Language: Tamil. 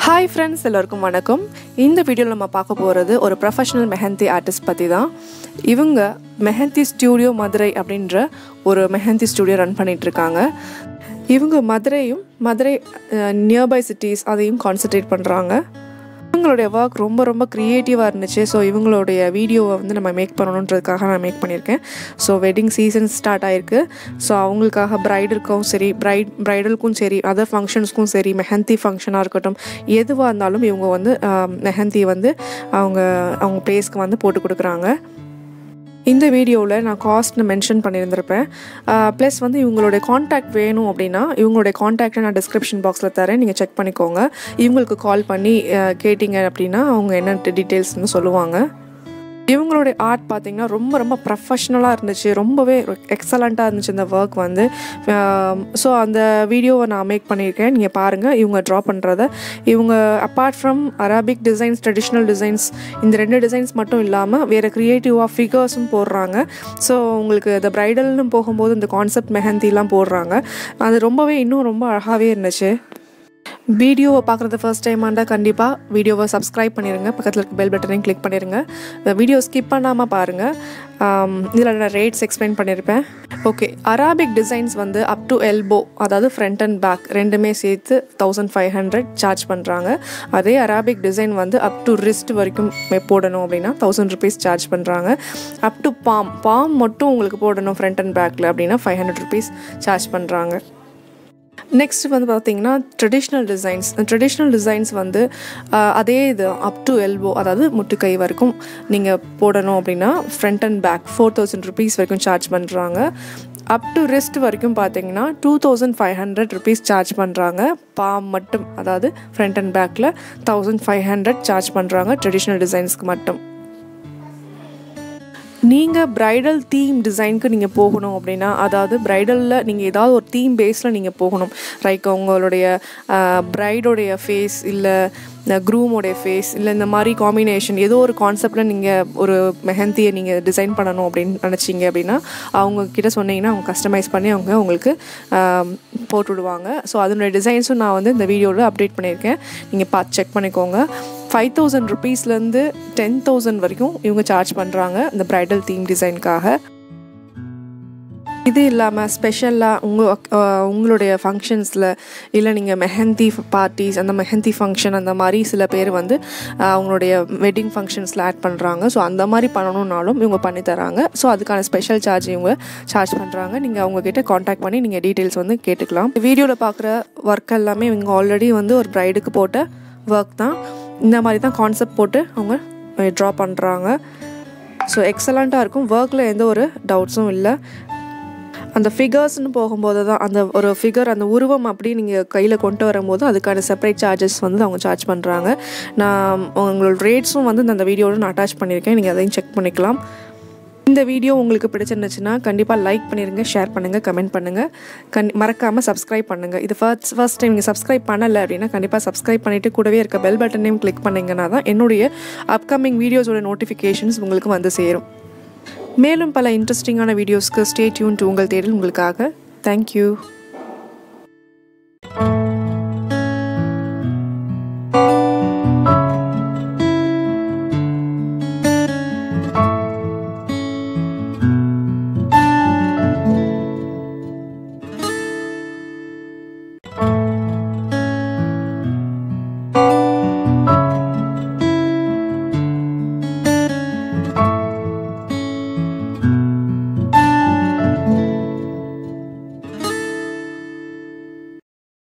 ஹாய் ஃப்ரெண்ட்ஸ் எல்லோருக்கும் வணக்கம் இந்த வீடியோவில் நம்ம பார்க்க போகிறது ஒரு ப்ரொஃபஷனல் மெஹந்தி ஆர்டிஸ்ட் பற்றி தான் இவங்க மெஹந்தி ஸ்டூடியோ மதுரை அப்படின்ற ஒரு மெஹந்தி ஸ்டூடியோ ரன் பண்ணிட்டு இருக்காங்க இவங்க மதுரையும் மதுரை நியர்பை சிட்டிஸ் அதையும் கான்சன்ட்ரேட் பண்ணுறாங்க இவங்களுடைய ஒர்க் ரொம்ப ரொம்ப க்ரியேட்டிவாக இருந்துச்சு ஸோ இவங்களுடைய வீடியோவை வந்து நம்ம மேக் பண்ணணுன்றதுக்காக நான் மேக் பண்ணியிருக்கேன் ஸோ வெட்டிங் சீசன் ஸ்டார்ட் ஆயிருக்கு ஸோ அவங்களுக்காக ப்ரைடுக்கும் சரி ப்ரைட் ப்ரைடலுக்கும் சரி அதர் ஃபங்க்ஷன்ஸ்க்கும் சரி மெஹந்தி ஃபங்க்ஷனாக இருக்கட்டும் எதுவாக இருந்தாலும் இவங்க வந்து மெஹந்தி வந்து அவங்க அவங்க ப்ளேஸ்க்கு வந்து போட்டு கொடுக்குறாங்க இந்த வீடியோவில் நான் காஸ்ட்னு மென்ஷன் பண்ணியிருந்திருப்பேன் ப்ளஸ் வந்து இவங்களுடைய காண்டாக்ட் வேணும் அப்படின்னா இவங்களுடைய காண்டாக்டை நான் டிஸ்கிரிப்ஷன் பாக்ஸில் தரேன் நீங்கள் செக் பண்ணிக்கோங்க இவங்களுக்கு கால் பண்ணி அஹ், கேட்டிங்க அப்படின்னா அவங்க என்ன டீட்டெயில்ஸ்னு சொல்லுவாங்க இவங்களுடைய ஆர்ட் பார்த்திங்கன்னா ரொம்ப ரொம்ப ப்ரொஃபஷ்னலாக இருந்துச்சு ரொம்பவே எக்ஸலண்ட்டாக இருந்துச்சு இந்த ஒர்க் வந்து ஸோ அந்த வீடியோவை நான் மேக் பண்ணியிருக்கேன் நீங்கள் பாருங்கள் இவங்க ட்ரா பண்ணுறத இவங்க apart from Arabic designs traditional designs இந்த ரெண்டு டிசைன்ஸ் மட்டும் இல்லாமல் வேறு க்ரியேட்டிவாக ஃபிகர்ஸும் போடுறாங்க ஸோ உங்களுக்கு இந்த ப்ரைடல்னு போகும்போது இந்த கான்செப்ட் மெஹந்திலாம் போடுறாங்க அது ரொம்பவே இன்னும் ரொம்ப அழகாகவே இருந்துச்சு வீடியோவை பார்க்குறது ஃபர்ஸ்ட் டைம் இருந்தால் கண்டிப்பாக வீடியோவை சப்ஸ்கிரைப் பண்ணிடுங்க பக்கத்தில் இருக்க பெல் பட்டனையும் கிளிக் பண்ணிடுங்க இந்த வீடியோ ஸ்கிப் பண்ணாமல் பாருங்கள் இதில் நான் ரேட்ஸ் எக்ஸ்பிளைன் பண்ணியிருப்பேன் ஓகே அராபிக் டிசைன்ஸ் வந்து அப் டு எல்போ அதாவது ஃப்ரண்ட் அண்ட் பேக் ரெண்டுமே சேர்த்து தௌசண்ட் ஃபைவ் ஹண்ட்ரட் சார்ஜ் பண்ணுறாங்க அதே அராபிக் டிசைன் வந்து அப் டு ரிஸ்ட் வரைக்கும் மே- போடணும் அப்படின்னா தௌசண்ட் ருபீஸ் சார்ஜ் பண்ணுறாங்க அப் டு பாம் பாம் மட்டும் உங்களுக்கு போடணும் ஃப்ரண்ட் அண்ட் பேக்கில் அப்படின்னா ஃபைவ் ஹண்ட்ரட் ருபீஸ் சார்ஜ் பண்ணுறாங்க நெக்ஸ்ட் வந்து பார்த்தீங்கன்னா ட்ரெடிஷ்னல் டிசைன்ஸ் ட்ரெடிஷ்னல் டிசைன்ஸ் வந்து ஆஹ், அதே இது அப் டு எல்போ அதாவது முட்டுக்கை வரைக்கும் நீங்கள் போடணும் அப்படின்னா front and back four thousand rupees வரைக்கும் சார்ஜ் பண்ணுறாங்க அப் டு ரிஸ்ட் வரைக்கும் பார்த்தீங்கன்னா two thousand five hundred rupees charge பண்ணுறாங்க பாம் மட்டும் அதாவது ஃப்ரண்ட் அண்ட் பேக்கில் தௌசண்ட் ஃபைவ் ஹண்ட்ரட் சார்ஜ் பண்ணுறாங்க ட்ரெடிஷ்னல் டிசைன்ஸ்க்கு மட்டும் நீங்கள் ப்ரைடல் தீம் டிசைனுக்கு நீங்கள் போகணும் அப்படின்னா அதாவது ப்ரைடலில் நீங்கள் ஏதாவது ஒரு தீம் பேஸில் நீங்கள் போகணும் லைக் உங்களுடைய ப்ரைடோடைய ஃபேஸ் இல்லை இந்த க்ரூமோடைய ஃபேஸ் இல்லை இந்த மாதிரி காம்பினேஷன் ஏதோ ஒரு கான்செப்டில் நீங்கள் ஒரு மெஹந்தியை நீங்கள் டிசைன் பண்ணணும் அப்படின்னு நினச்சிங்க அப்படின்னா அவங்க கிட்ட சொன்னீங்கன்னா அவங்க கஸ்டமைஸ் பண்ணி அவங்க உங்களுக்கு ஆஹ், போட்டு விடுவாங்க ஸோ அதனுடைய டிசைன்ஸும் நான் வந்து இந்த வீடியோவில் அப்டேட் பண்ணியிருக்கேன் நீங்கள் பார்த்து செக் பண்ணிக்கோங்க ஃபைவ் தௌசண்ட் ருபீஸ்லேருந்து டென் தௌசண்ட் வரைக்கும் இவங்க சார்ஜ் பண்ணுறாங்க இந்த ப்ரைடல் தீம் டிசைனுக்காக இது இல்லாமல் ஸ்பெஷலாக உங்கள் உங்களுடைய ஃபங்க்ஷன்ஸில் இல்லை நீங்கள் மெஹந்தி பார்ட்டிஸ் அந்த மெஹந்தி ஃபங்க்ஷன் அந்த மாதிரி சில பேர் வந்து அஹ், அவங்களுடைய வெட்டிங் ஃபங்க்ஷன்ஸில் ஆட் பண்ணுறாங்க ஸோ அந்த மாதிரி பண்ணணுன்னாலும் இவங்க பண்ணி தராங்க ஸோ அதுக்கான ஸ்பெஷல் சார்ஜ் இவங்க சார்ஜ் பண்ணுறாங்க நீங்கள் அவங்கக்கிட்ட காண்டாக்ட் பண்ணி நீங்கள் டீட்டெயில்ஸ் வந்து கேட்டுக்கலாம் வீடியோவில் பார்க்குற ஒர்க் எல்லாமே இவங்க ஆல்ரெடி வந்து ஒரு ப்ரைடுக்கு போட்ட ஒர்க் தான் இந்த மாதிரி தான் கான்செப்ட் போட்டு அவங்க ட்ரா பண்ணுறாங்க ஸோ எக்ஸலண்ட்டாக இருக்கும் ஒர்க்கில் எந்த ஒரு டவுட்ஸும் இல்லை அந்த ஃபிகர்ஸ்னு போகும்போது தான் அந்த ஒரு ஃபிகர் அந்த உருவம் அப்படி நீங்கள் கையில் கொண்டு வரும்போது அதுக்கான செப்பரேட் சார்ஜஸ் வந்து அவங்க சார்ஜ் பண்ணுறாங்க நான் உங்களோட ரேட்ஸும் வந்து இந்த வீடியோவில் நான் அட்டாச் பண்ணியிருக்கேன் நீங்கள் அதையும் செக் பண்ணிக்கலாம் இந்த வீடியோ உங்களுக்கு பிடிச்சிருந்துச்சுன்னா கண்டிப்பாக லைக் பண்ணிடுங்க ஷேர் பண்ணுங்கள் கமெண்ட் பண்ணுங்கள் கண் மறக்காமல் சப்ஸ்கிரைப் பண்ணுங்கள் இது ஃபர்ஸ்ட் ஃபர்ஸ்ட் டைம் நீங்கள் சப்ஸ்கிரைப் பண்ணலை அப்படின்னா கண்டிப்பாக சப்ஸ்கிரைப் பண்ணிவிட்டு கூடவே இருக்க பெல் பட்டனையும் கிளிக் பண்ணிங்கன்னா தான் என்னுடைய அப்கமிங் வீடியோஸோட நோட்டிஃபிகேஷன்ஸ் உங்களுக்கு வந்து சேரும் மேலும் பல இன்ட்ரெஸ்டிங்கான வீடியோஸ்க்கு ஸ்டே டியூன் டு உங்கள் தேடல் உங்களுக்காக தேங்க்யூ